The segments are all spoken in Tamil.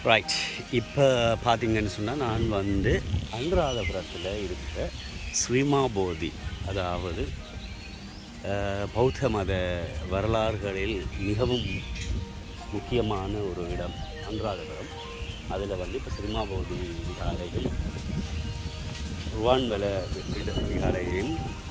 ரைட் இப்போ பார்த்தீங்கன்னு சொன்னால் நான் வந்து அனுராதபுரத்தில் இருக்கிற ஸ்ரீமாபோதி அதாவது அஹ், பௌத்த மத வரலாறுகளில் மிகவும் முக்கியமான ஒரு இடம் அனுராதபுரம் அதில் வந்து இப்போ ஸ்ரீமாபோதி விகாரையில் ருவான்வல விகாரையும்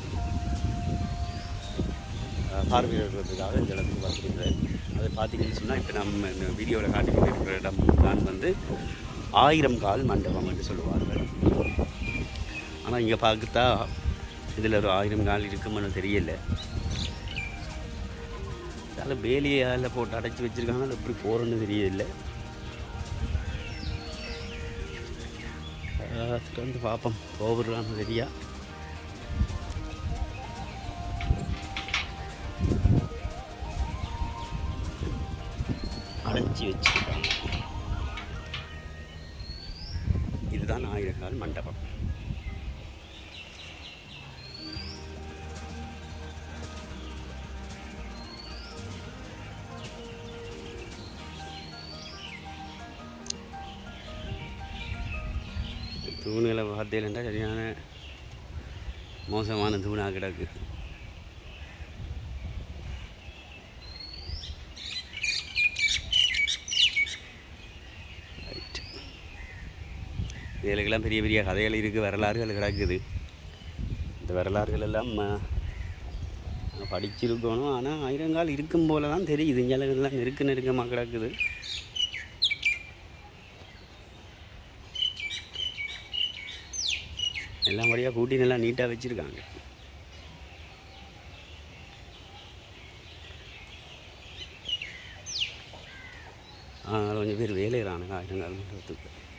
அஹ், பார்வையிடுறதுக்காக இந்த இடத்துக்கு வந்திருக்கிறேன் அதை பார்த்தீங்கன்னு சொன்னால் இப்போ நம்ம இந்த வீடியோவில் காட்டிக்கிட்டு இருக்கிற இடம் தான் வந்து ஆயிரம் கால் மண்டபம் என்று சொல்லுவார்கள் ஆனால் இங்கே பார்த்தா இதில் ஒரு ஆயிரம் கால் இருக்குமான்னு தெரியல அதில் வேலியால் போட்டு அடைச்சி வச்சுருக்காங்க அது எப்படி போகிறோன்னு தெரியல அஹ், திறந்து பார்ப்போம் போகிறான்னு தெரியா அடைச்சி வச்சிருக்காங்க இதுதான் ஆயிரங்கால் மண்டபம் தூணுகளை பார்த்தீங்கன்னா சரியான மோசமான தூணாக கிடக்கு ரைட் இதுகளுக்கெல்லாம் பெரிய பெரிய கதைகள் இருக்குது வரலாறுகள் கிடக்குது இந்த வரலாறுகள் எல்லாம் அஹ், படிச்சிருக்கணும் ஆனால் ஆயிரங்கால் இருக்கும் போல தான் தெரியுது இங்கெல்லாம் நெருக்க நெருக்கமாக கிடக்குது எல்லாம் வழியாக கூட்டி நல்லா நீட்டாக வச்சுருக்காங்க ஆனால் கொஞ்சம் பேர் வேலையிறானுங்க ஆயிரங்கால் மண்டபத்துக்கு